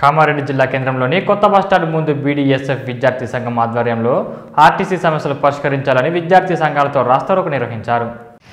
కామారెడ్డి జిల్లా కేంద్రంలోని కొత్త బస్టాండ్ ముందు బీడీఎస్ఎఫ్ విద్యార్థి సంఘం ఆధ్వర్యంలో ఆర్టీసీ సమస్యలు పరిష్కరించాలని విద్యార్థి సంఘాలతో రాస్తారోకు నిర్వహించారు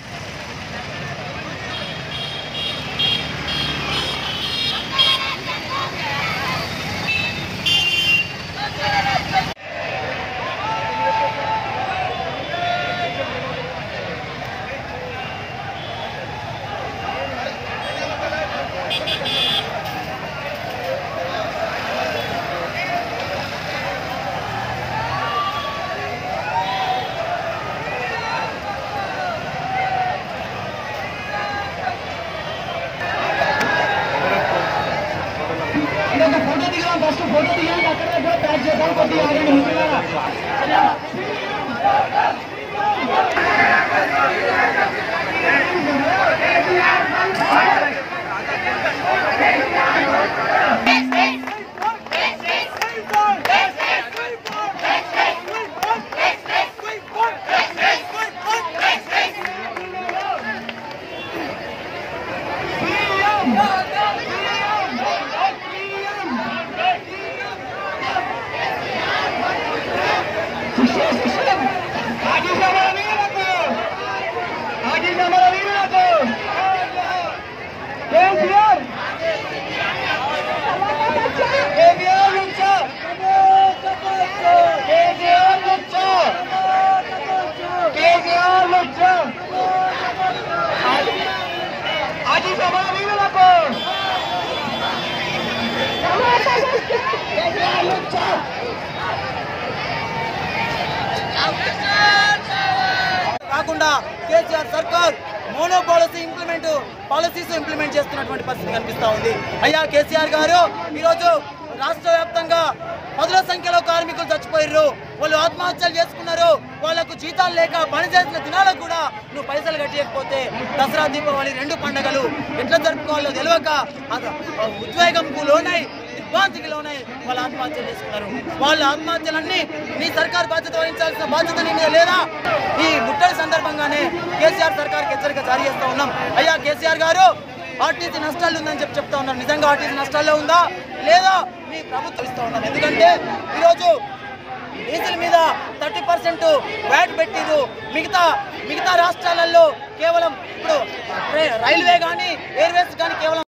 ఒక ఫోటో దిగాం ఫస్ట్ ఫోటో దిగాం అక్కడ దగ్గర ప్యాక్ చేద్దాం కొద్దిగా ఆగండి మిత్రులారా. ఆర్టీసీ అమర వీరులకు! ఆర్టీసీ అమర వీరులకు! కేసీఆర్! కేసీఆర్ నుంచో! కేసీఆర్ నుంచో! కేసీఆర్ నుంచో! ఆర్టీసీ అమర వీరులకు! కేసీఆర్ నుంచో! కాకుండా కేసీఆర్ సర్కార్ mono policy implement policies implement చేస్తున్నటువంటి పరిస్థితి కనిపిస్తా ఉంది అయ్యా కేసీఆర్ గారు ఈరోజు రాష్ట్ర వ్యాప్తంగా పదుల సంఖ్యలో కార్మికులు చచ్చిపోయారు వాళ్ళు ఆత్మహత్యలు చేసుకున్నారు వాళ్ళకు జీతాలు లేక పని చేసిన దినాలకు కూడా నువ్వు పైసలు కట్టేయకపోతే దసరా దీపావళి రెండు పండుగలు ఎట్లా జరుపుకోవాలో తెలియక అద- ఉద్వేగంకు లోనై దిగ్భ్రాంతికి లోనై వాళ్ళు ఆత్మహత్యలు చేసుకున్నారు వాళ్ళ ఆత్మహత్యలన్నీ నీ సర్కార్ బాధ్యత వహించాల్సిన బాధ్యత నీ మీద లేదా ఈ ముట్టడి సందర్భంగానే కేసీఆర్ సర్కార్కి హెచ్చరిక జారీ చేస్తా ఉన్నాం అయ్యా కేసీఆర్ గారు ఆర్టీసీ నష్టాలు ఉందని చెప్పి చెప్తా ఉన్నారు నిజంగా ఆర్టీసీ నష్టాల్లో ఉందా లేదా మీ ప్రభుత్వం ఇస్తా ఉన్నారు ఎందుకంటే ఈరోజు డీజిల్ మీద థర్టీ పర్సెంట్ వ్యాట్ పెట్టిరు మిగతా మిగతా రాష్ట్రాలలో కేవలం ఇప్పుడు రైల్వే కానీ ఎయిర్వేస్ కానీ కేవలం